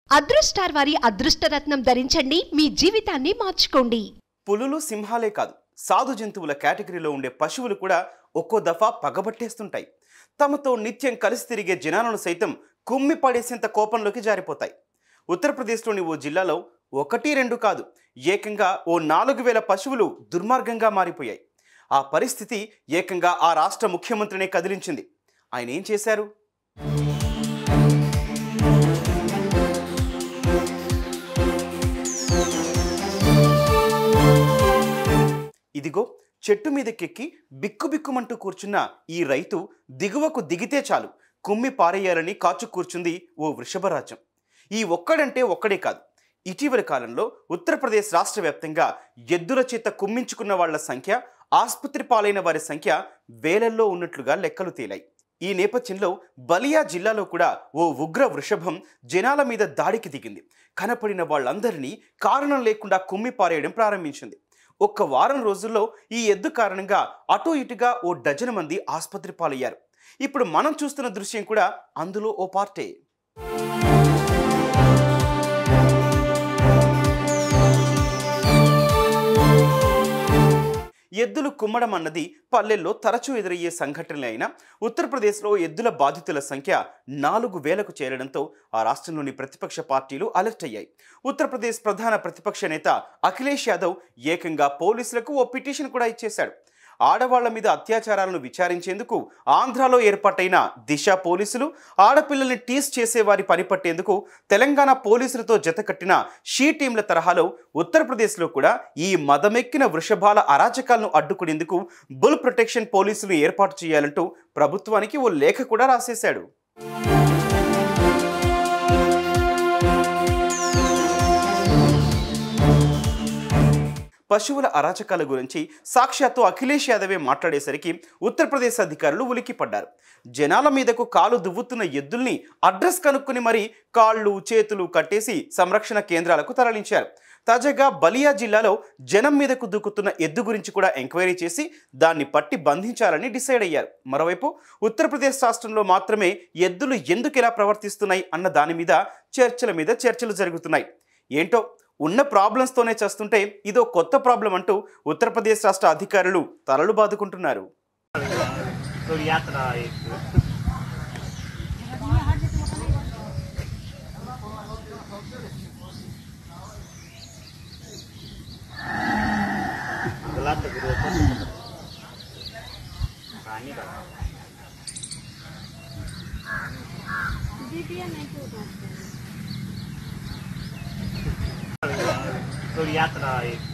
అదృష్టార్ వారి అదృష్టరత్నం ధరించండి మీ జీవితాన్ని మార్చుకోండి పులులు సింహాలే కాదు సాధు జంతువుల కేటగిరీలో ఉండే పశువులు కూడా ఒక్కో దఫా పగబట్టేస్తుంటాయి తమతో నిత్యం కలిసి తిరిగే జనాలను సైతం కుమ్మి పడేసేంత కోపంలోకి జారిపోతాయి ఉత్తరప్రదేశ్లోని ఓ జిల్లాలో ఒకటి రెండు కాదు ఏకంగా ఓ నాలుగు వేల పశువులు దుర్మార్గంగా మారిపోయాయి ఆ పరిస్థితి ఏకంగా ఆ రాష్ట్ర ముఖ్యమంత్రినే కదిలించింది ఆయన ఏం చేశారు ఇదిగో చెట్టు మీదకెక్కి బిక్కుబిక్కుమంటూ కూర్చున్న ఈ రైతు దిగువకు దిగితే చాలు కుమ్మి పారేయాలని కాచు కూర్చుంది ఓ వృషభరాజ్యం ఈ ఒక్కడంటే ఒక్కడే కాదు ఇటీవల కాలంలో ఉత్తరప్రదేశ్ రాష్ట్ర వ్యాప్తంగా ఎద్దుల చేత కుమ్మించుకున్న వాళ్ళ సంఖ్య ఆసుపత్రి పాలైన వారి సంఖ్య వేలల్లో ఉన్నట్లుగా లెక్కలు తేలాయి ఈ నేపథ్యంలో బలియా జిల్లాలో కూడా ఓ ఉగ్ర వృషభం జనాల మీద దాడికి దిగింది కనపడిన వాళ్ళందరినీ కారణం లేకుండా కుమ్మి పారేయడం ప్రారంభించింది ఒక్క వారం రోజుల్లో ఈ ఎద్దు కారణంగా అటు ఇటుగా ఓ డజన్ మంది ఆసుపత్రి పాలయ్యారు ఇప్పుడు మనం చూస్తున్న దృశ్యం కూడా అందులో ఓ పార్టే ఎద్దులు కుమ్మడం అన్నది పల్లెల్లో తరచూ ఎదురయ్యే సంఘటనలే అయినా ఉత్తరప్రదేశ్లో ఎద్దుల బాధితుల సంఖ్య నాలుగు వేలకు చేరడంతో ఆ రాష్ట్రంలోని ప్రతిపక్ష పార్టీలు అలర్ట్ అయ్యాయి ఉత్తరప్రదేశ్ ప్రధాన ప్రతిపక్ష నేత అఖిలేష్ యాదవ్ ఏకంగా పోలీసులకు ఓ పిటిషన్ కూడా ఇచ్చేశాడు ఆడవాళ్ల మీద అత్యాచారాలను విచారించేందుకు ఆంధ్రాలో ఏర్పాటైన దిశ పోలీసులు ఆడపిల్లల్ని టీస్ చేసే వారి పని పట్టేందుకు తెలంగాణ పోలీసులతో జతకట్టిన షీ టీంల తరహాలో ఉత్తరప్రదేశ్లో కూడా ఈ మదమెక్కిన వృషభాల అరాచకాలను అడ్డుకునేందుకు బుల్ ప్రొటెక్షన్ పోలీసులు ఏర్పాటు చేయాలంటూ ప్రభుత్వానికి ఓ లేఖ కూడా రాసేశాడు పశువుల అరాచకాల గురించి సాక్షాత్తు అఖిలేష్ యాదవే మాట్లాడేసరికి ఉత్తరప్రదేశ్ అధికారులు ఉలిక్కిపడ్డారు జనాల మీదకు కాలు దువ్వుతున్న ఎద్దుల్ని అడ్రస్ కనుక్కుని మరీ కాళ్ళు చేతులు కట్టేసి సంరక్షణ కేంద్రాలకు తరలించారు తాజాగా బలియా జిల్లాలో జనం మీదకు దూకుతున్న ఎద్దు గురించి కూడా ఎంక్వైరీ చేసి దాన్ని పట్టి బంధించాలని డిసైడ్ అయ్యారు మరోవైపు ఉత్తరప్రదేశ్ రాష్ట్రంలో మాత్రమే ఎద్దులు ఎందుకు ఇలా ప్రవర్తిస్తున్నాయి అన్న దాని మీద చర్చల మీద చర్చలు జరుగుతున్నాయి ఏంటో ఉన్న ప్రాబ్లమ్స్తోనే చేస్తుంటే ఇదో కొత్త ప్రాబ్లం అంటూ ఉత్తరప్రదేశ్ రాష్ట్ర అధికారులు తలలు బాదుకుంటున్నారు तो यात्रा एक गलत विरोध पानी का तो यात्रा एक